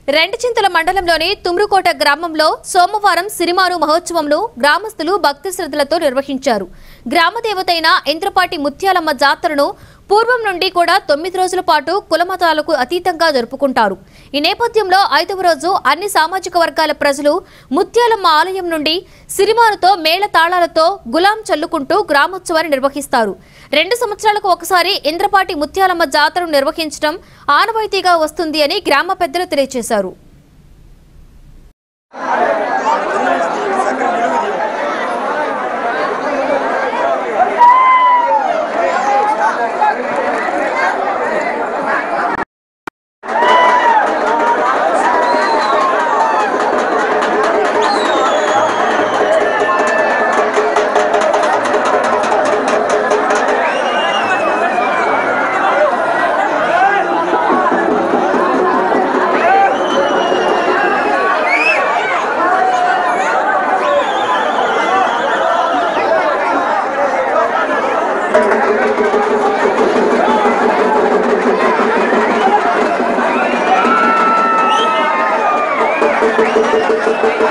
రెండచింతల మండలంలోని తుమ్రుకోట గ్రామంలో సోమవారం సిరిమారు మహోత్సవంను గ్రామస్తులు భక్తి శ్రద్ధలతో నిర్వహించారు గ్రామ దేవతైన ఇంద్రపాటి ముత్యాలమ్మ జాతరను పూర్వం నుండి కూడా తొమ్మిది రోజుల పాటు కులమతాలకు అతీతంగా జరుపుకుంటారు ఈ నేపథ్యంలో ఐదవ రోజు అన్ని సామాజిక వర్గాల ప్రజలు ముత్యాలమ్మ ఆలయం నుండి సిరిమారుతో మేళ తాళాలతో గులాం చల్లుకుంటూ గ్రామోత్సవాన్ని నిర్వహిస్తారు రెండు సంవత్సరాలకు ఒకసారి ఇంద్రపాటి ముత్యాలమ్మ జాతరను నిర్వహించడం ఆనవాయితీగా వస్తుంది అని గ్రామ పెద్దలు తెలియజేశారు ¡Vamos!